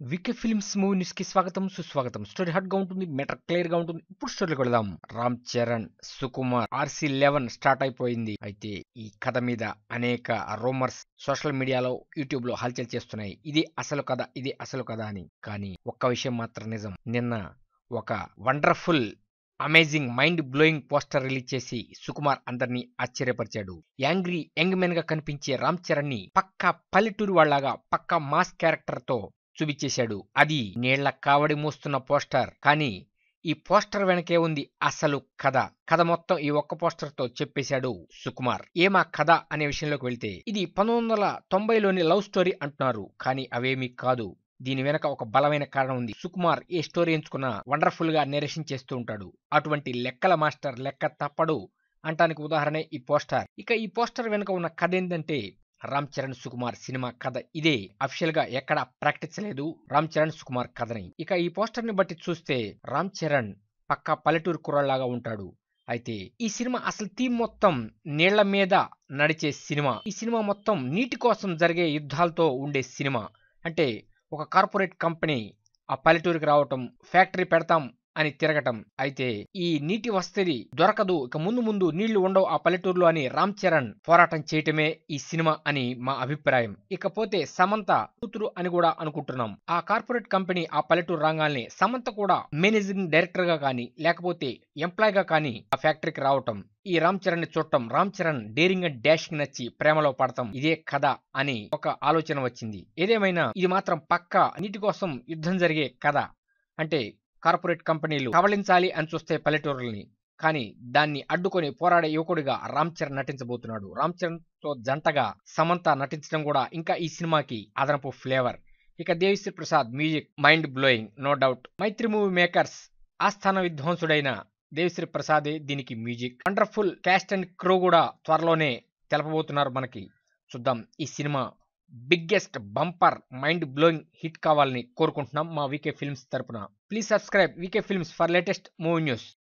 VK films movie news కి స్వాగతం సుస్వాగతం స్టోరీ హాట్ గా ఉంటుంది మెటర్ క్లియర్ గా ఉంటుంది ఇప్పుడు స్టోరీకి వెళదాం Ram Charan Sukumar R C eleven start అయిపోయింది అయితే ఈ కథ మీద అనేక రూమర్స్ సోషల్ మీడియాలో యూట్యూబ్ లో హల్చల్ చేస్తున్నాయి ఇది అసలు కథ ఇది అసలు కథ అని కానీ ఒక్క విషయం మాత్రం నిజం నిన్న ఒక wonderful amazing mind blowing poster release చేసి సుకుమార్ అందరినీ ఆశ్చర్యపరిచాడు యాంగ్రీ యంగ్ మెన్ గా కనిపించే రామ్ చరణ్ ని పక్కా పల్లెటూరు వాళ్ళగా పక్కా మాస్ క్యారెక్టర్ తో చూపించేశాడు అది నీళ్ల కావడి మూస్తున్న పోస్టర్ కానీ ఈ పోస్టర్ వెనకే ఉంది అసలు కథ కథ మొత్తం ఈ ఒక్క పోస్టర్ తో చెప్పేశాడు సుకుమార్ ఏమా కథ అనే విషయంలోకి వెళ్తే ఇది పంతొమ్మిది వందల తొంభైలోని లవ్ స్టోరీ అంటున్నారు కానీ అవేమీ కాదు దీని వెనక ఒక బలమైన కారణం ఉంది సుకుమార్ ఏ స్టోరీ ఎంచుకున్నా వండర్ఫుల్ గా నెరేషన్ చేస్తూ ఉంటాడు అటువంటి లెక్కల మాస్టర్ లెక్క తప్పడు అంటానికి ఉదాహరణే ఈ పోస్టర్ ఇక ఈ పోస్టర్ వెనుక ఉన్న కథ ఏంటంటే రామ్ చరణ్ సుకుమార్ సినిమా కథ ఇదే అఫిషియల్ గా ఎక్కడ ప్రాక్టీస్ లేదు రామ్ చరణ్ సుకుమార్ కథని ఇక ఈ పోస్టర్ ని బట్టి చూస్తే రామ్ చరణ్ పక్కా పల్లెటూరు కుర్రలాగా ఉంటాడు అయితే ఈ సినిమా అసలు థీమ్ మొత్తం నీళ్ల మీద నడిచే సినిమా ఈ సినిమా మొత్తం నీటి కోసం జరిగే యుద్ధాలతో ఉండే సినిమా అంటే ఒక కార్పొరేట్ కంపెనీ ఆ పల్లెటూరికి రావటం ఫ్యాక్టరీ పెడతాం అని తిరగటం అయితే ఈ నీటి వసతి దొరకదు ఇక ముందు ముందు నీళ్లు ఉండవు ఆ పల్లెటూరులో అని రామ్ చరణ్ పోరాటం చేయటమే ఈ సినిమా అని మా అభిప్రాయం ఇకపోతే సమంత కూతురు అని కూడా అనుకుంటున్నాం ఆ కార్పొరేట్ కంపెనీ ఆ పల్లెటూరు రంగాల్ని సమంత కూడా మేనేజింగ్ డైరెక్టర్ గా కానీ లేకపోతే ఎంప్లాయ్ గా కానీ ఆ ఫ్యాక్టరీకి రావటం ఈ రామ్ చరణ్ ని చూడటం Ram Charan daring and dashing నచ్చి ప్రేమలో పడతాం ఇదే కథ అని ఒక ఆలోచన వచ్చింది ఏదేమైనా ఇది మాత్రం పక్కా నీటి కోసం యుద్ధం జరిగే కథ అంటే కార్పొరేట్ కంపెనీలు కబళించాలి అని చూస్తే పల్లెటూరుల్ని కానీ దాన్ని అడ్డుకొని పోరాడే యువకుడిగా రామ్ చరణ్ నటించబోతున్నాడు రామ్ చరణ్ తో జంటగా సమంత నటించడం కూడా ఇంకా ఈ సినిమాకి అదనపు ఫ్లేవర్ ఇక Devisri Prasad music mind blowing no doubt Mythri movie makers ఆస్థాన విధ్వంసుడైన దేవిశ్రీ ప్రసాదే దీనికి music wonderful cast and crew కూడా త్వరలోనే తెలపబోతున్నారు మనకి చూద్దాం ఈ సినిమా biggest bumper mind blowing hit కావాలని కోరుకుంటున్నాం మా వీకే ఫిల్మ్స్ తరపున please subscribe V K films for latest movie news